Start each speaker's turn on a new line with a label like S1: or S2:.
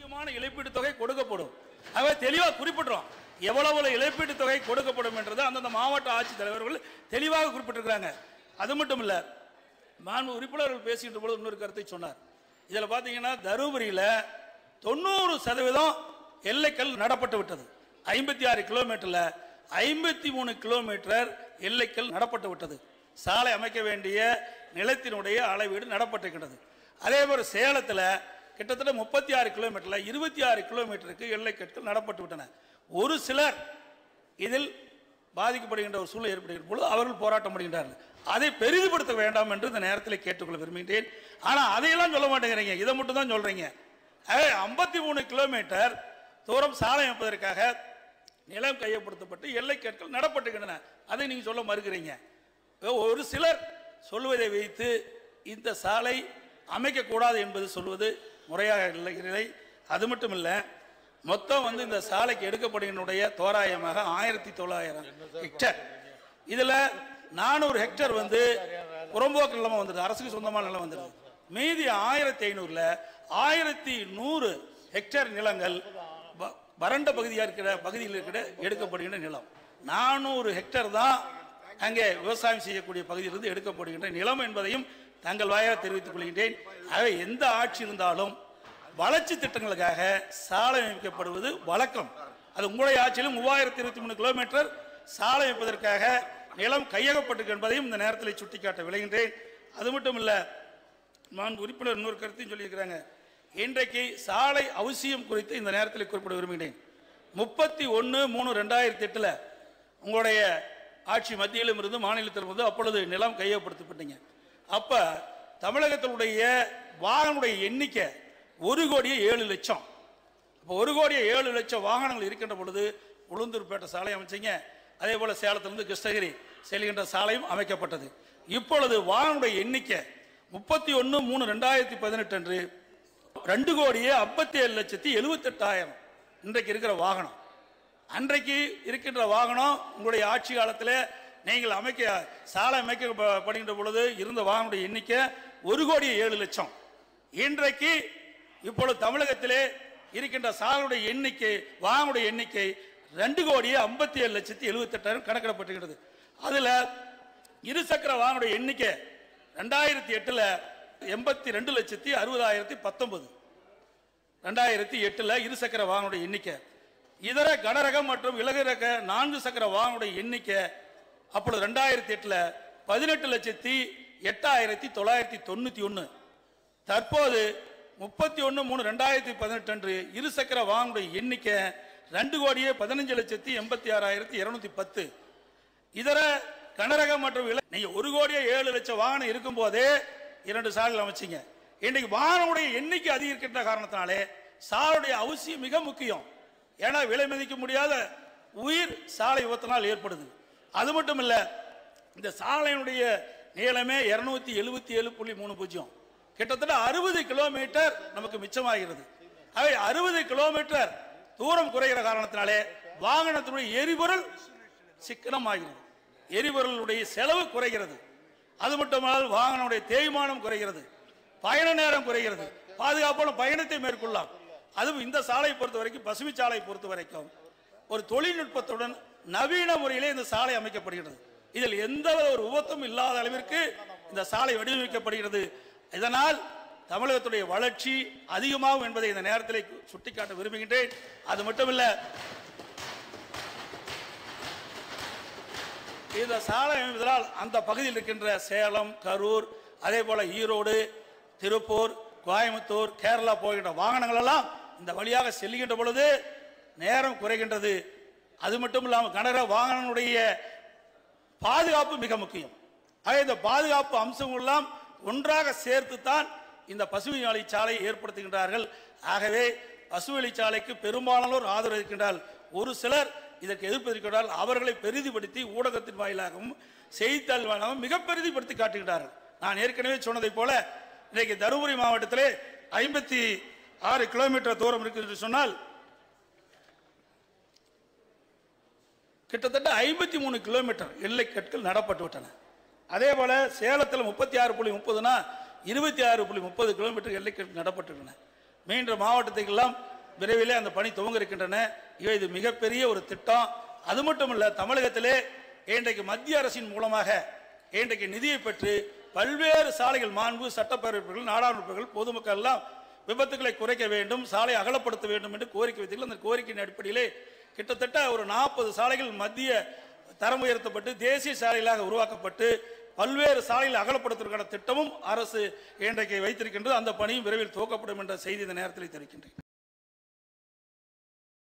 S1: அதிகமான இழப்பீட்டுத் தொகை கொடுக்கப்படும் ஆகவே தெளிவாக குறிப்பிடுறோம் எவ்வளவு இழப்பீட்டுத் தொகை கொடுக்கப்படும் என்றது அந்தந்த மாவட்ட ஆட்சித்தலைவர்கள் தெளிவாக குறிப்பிட்டிருக்கிறாங்க அது மட்டும் இல்ல மாண்பு உறுப்பினர்கள் பேசுகின்ற பொழுது இன்னொரு கருத்தை சொன்னார் இதில் பார்த்தீங்கன்னா தருமபுரியில் தொண்ணூறு சதவீதம் எல்லைக்கல் நடப்பட்டு விட்டது ஐம்பத்தி ஆறு கிலோமீட்டர்ல ஐம்பத்தி மூணு கிலோமீட்டர் எல்லைக்கல் நடப்பட்டு விட்டது சாலை அமைக்க வேண்டிய நிலத்தினுடைய அளவீடு நடப்பட்டிருக்கிறது அதே போல சேலத்தில் கிட்டத்தட்ட முப்பத்தி ஆறு கிலோமீட்டர்ல இருபத்தி ஆறு கிலோமீட்டருக்கு எல்லைக்கற்கள் நடப்பட்டு விட்டன ஒரு சிலர் இதில் பாதிக்கப்படுகின்ற ஒரு சூழ்நிலை ஏற்படுகின்ற பொழுது அவர்கள் போராட்டம் பண்ணுகின்றார்கள் அதை பெரிதுபடுத்த வேண்டாம் என்று இந்த நேரத்தில் கேட்டுக்கொள்ள விரும்புகின்றேன் ஆனால் அதையெல்லாம் சொல்ல மாட்டேங்கிறீங்க இதை மட்டும் தான் சொல்றீங்க ஐம்பத்தி மூணு கிலோமீட்டர் தூரம் சாலை அமைப்பதற்காக நிலம் கையப்படுத்தப்பட்டு எல்லை கற்கள் நடப்பட்டுகின்றன அதை நீங்க சொல்ல மறுக்கிறீங்க ஒரு சிலர் சொல்வதை வைத்து இந்த சாலை அமைக்கக்கூடாது என்பது சொல்வது முறையாக இல்லை இல்லை அது மட்டும் இல்லை மொத்தம் வந்து இந்த சாலைக்கு எடுக்கப்படுகினுடைய தோராயமாக ஆயிரத்தி தொள்ளாயிரம் ஹெக்டேர் இதுல நானூறு ஹெக்டேர் வந்து புறம்போக்கு நிலமா வந்துடுது அரசுக்கு சொந்தமான நிலம் வந்துடுது மீதி ஆயிரத்தி ஐநூறுல ஆயிரத்தி நூறு ஹெக்டேர் நிலங்கள் வ- வறண்ட பகுதியாக இருக்கிற பகுதியில் இருக்கிற எடுக்கப்படுகின்ற நிலம் நானூறு ஹெக்டேர் தான் அங்கே விவசாயம் செய்யக்கூடிய பகுதியிலிருந்து எடுக்கப்படுகின்ற நிலம் என்பதையும் தங்கள் வாயாக தெரிவித்துக் கொள்கின்றேன் ஆகவே எந்த ஆட்சி இருந்தாலும் வளர்ச்சி திட்டங்களுக்காக சாலை அமைக்கப்படுவது வழக்கம் அது உங்களுடைய ஆட்சியிலும் மூவாயிரத்தி இருபத்தி மூணு கிலோமீட்டர் சாலை அமைப்பதற்காக நிலம் கையகப்பட்டிருக்கு என்பதையும் இந்த நேரத்தில் சுட்டிக்காட்ட விளைகின்றேன் அது மட்டும் இல்லை நான் உறுப்பினர் இன்னொரு கருத்தையும் சொல்லியிருக்கிறாங்க இன்றைக்கு சாலை அவசியம் குறித்து இந்த நேரத்தில் குறிப்பிட விரும்புகிறேன் முப்பத்தி ஒன்று மூணு ரெண்டாயிரத்தி எட்டில் உங்களுடைய ஆட்சி மத்தியிலும் இருந்து மாநிலத்திலும் இருந்து அப்பொழுது நிலம் கையகப்படுத்தப்பட்டீங்க அப்போ தமிழகத்தினுடைய வாகனுடைய எண்ணிக்கை ஒரு கோடியே ஏழு லட்சம் அப்போ ஒரு கோடியே ஏழு லட்சம் வாகனங்கள் இருக்கின்ற பொழுது உளுந்தூர்பேட்டை சாலை அமைச்சீங்க அதே போல சேலத்திலிருந்து கிருஷ்ணகிரி செல்கின்ற சாலையும் அமைக்கப்பட்டது இப்பொழுது வாகனுடைய எண்ணிக்கை முப்பத்தி ஒன்று மூணு ரெண்டாயிரத்தி பதினெட்டு அன்று ரெண்டு கோடியே ஐம்பத்தி ஏழு லட்சத்தி எழுபத்தெட்டாயிரம் இன்றைக்கு இருக்கிற வாகனம் அன்றைக்கு இருக்கின்ற வாகனம் உங்களுடைய ஆட்சி காலத்தில் நீங்கள் அமைக்க சாலை அமைக்கப்படுகின்ற பொழுது இருந்த வாகனுடைய எண்ணிக்கை ஒரு கோடி ஏழு லட்சம் இன்றைக்கு இப்பொழுது தமிழகத்திலே இருக்கின்ற சாலையுடைய எண்ணிக்கை வாகனுடைய எண்ணிக்கை ரெண்டு கோடியே ஐம்பத்தி ஏழு லட்சத்தி எழுபத்தெட்டாயிரம் கணக்கிடப்பட்டிருக்கிறது அதுல இருசக்கர வாகனுடைய எண்ணிக்கை ரெண்டாயிரத்தி எட்டுல எண்பத்தி ரெண்டு லட்சத்தி அறுபதாயிரத்தி பத்தொன்பது ரெண்டாயிரத்தி எட்டுல இருசக்கர வாகனுடைய எண்ணிக்கை இதர கனரகம் மற்றும் இலகு ரக நான்கு சக்கர வாகனுடைய எண்ணிக்கை அப்பொழுது ரெண்டாயிரத்தி எட்டுல பதினெட்டு லட்சத்தி எட்டாயிரத்தி தொள்ளாயிரத்தி தொண்ணூத்தி ஒன்று தற்போது முப்பத்தி ஒன்று மூணு ரெண்டாயிரத்தி பதினெட்டு அன்று இருசக்கர வாகனுடைய எண்ணிக்கை ரெண்டு கோடியே பதினஞ்சு லட்சத்தி எண்பத்தி ஆறாயிரத்தி இருநூத்தி பத்து இதர கனரகம் மற்றும் இல- நீங்க ஒரு கோடியே ஏழு லட்சம் வாகனம் இருக்கும் போதே இரண்டு சாலைகள் அமைச்சீங்க இன்றைக்கு வாகனமுடைய எண்ணிக்கை அதிகரிக்கின்ற காரணத்தினாலே சாலையுடைய அவசியம் மிக முக்கியம் ஏன்னா விலை மதிக்க முடியாத உயிர் சாலை விபத்தினால் ஏற்படுது அது மட்டும் இல்ல இந்த சாலையினுடைய நீளமே இருநூத்தி எழுபத்தி ஏழு புள்ளி மூணு பூஜ்ஜியம் கிட்டத்தட்ட அறுபது கிலோமீட்டர் நமக்கு மிச்சமாகிறது அவை அறுபது கிலோமீட்டர் தூரம் குறைகிற காரணத்தினாலே வாகனத்தினுடைய எரிபொருள் சிக்கனமாகிறது எரிபொருளுடைய செலவு குறைகிறது அது மட்டுமல்லால் வாகனனுடைய தேய்மானம் குறைகிறது பயண நேரம் குறைகிறது பாதுகாப்பான பயணத்தை மேற்கொள்ளலாம் அதுவும் இந்த சாலை பொறுத்த வரைக்கும் பசுமை சாலை பொறுத்த வரைக்கும் ஒரு தொழில்நுட்பத்துடன் நவீன முறையிலே இந்த சாலை அமைக்கப்படுகிறது இதில் எந்த ஒரு விபத்தும் இல்லாத அளவிற்கு இந்த சாலை வடிவமைக்கப்படுகிறது இதனால் தமிழகத்துடைய வளர்ச்சி அதிகமாகும் என்பதை இந்த நேரத்தில் சுட்டிக்காட்ட விரும்புகின்றேன் அது மட்டுமல்ல இந்த சாலை அமைப்பதால் அந்த பகுதியில் இருக்கின்ற சேலம் கரூர் அதே போல ஈரோடு திருப்பூர் கோயம்புத்தூர் கேரளா போகின்ற வாகனங்கள் எல்லாம் இந்த வழியாக செல்கின்ற பொழுது நேரம் குறைகின்றது அது மட்டும் இல்லாமல் கனரக வாகனங்களுடைய பாதுகாப்பு மிக முக்கியம் ஆக இந்த பாதுகாப்பு அம்சங்கள் எல்லாம் ஒன்றாக சேர்த்து தான் இந்த பசுமை வழி சாலை ஏற்படுத்துகின்றார்கள் ஆகவே பசுவழி சாலைக்கு பெரும்பாலானோர் ஆதரவு இருக்கின்றால் ஒரு சிலர் இதற்கு எதிர்ப்பு இருக்கின்றால் அவர்களை பெரிதிப்படுத்தி ஊடகத்தின் வாயிலாகவும் செய்தித்தாள் வாயிலாகவும் மிக பெரிதிப்படுத்தி காட்டுகின்றார்கள் நான் ஏற்கனவே சொன்னதைப் போல இன்றைக்கு தருமபுரி மாவட்டத்திலே ஐம்பத்தி ஆறு கிலோமீட்டர் தூரம் இருக்குது என்று சொன்னால் கிட்டத்தட்ட ஐம்பத்தி மூணு கிலோமீட்டர் எல்லை கற்கள் நடப்பட்டு விட்டன அதே போல சேலத்தில் முப்பத்தி ஆறு புள்ளி முப்பதுனா இருபத்தி ஆறு புள்ளி முப்பது கிலோமீட்டர் எல்லை கற்கள் நடப்பட்டுள்ளன மீண்டும் மாவட்டத்துக்கெல்லாம் விரைவிலே அந்த பணி துவங்க இருக்கின்றன இவை இது மிகப்பெரிய ஒரு திட்டம் அது மட்டுமல்ல தமிழகத்திலே இன்றைக்கு மத்திய அரசின் மூலமாக இன்றைக்கு நிதியை பெற்று பல்வேறு சாலைகள் மாண்பு சட்டப்பேரவைகள் நாடாளுமன்றங்கள் பொதுமக்கள் எல்லாம் விபத்துகளை குறைக்க வேண்டும் சாலை அகலப்படுத்த வேண்டும் என்று கோரிக்கை வைத்தீர்கள் அந்த கோரிக்கையின் அடிப்படையிலே கிட்டத்தட்ட ஒரு நாற்பது சாலைகள் மத்திய தரம் உயர்த்தப்பட்டு தேசிய சாலைகளாக உருவாக்கப்பட்டு பல்வேறு சாலைகள் அகலப்படுத்துவதற்கான திட்டமும் அரசு இன்றைக்கு வைத்திருக்கின்றது அந்த பணியும் விரைவில் துவக்கப்படும் என்ற செய்தி இந்த நேரத்தில் தெரிவிக்கின்றேன்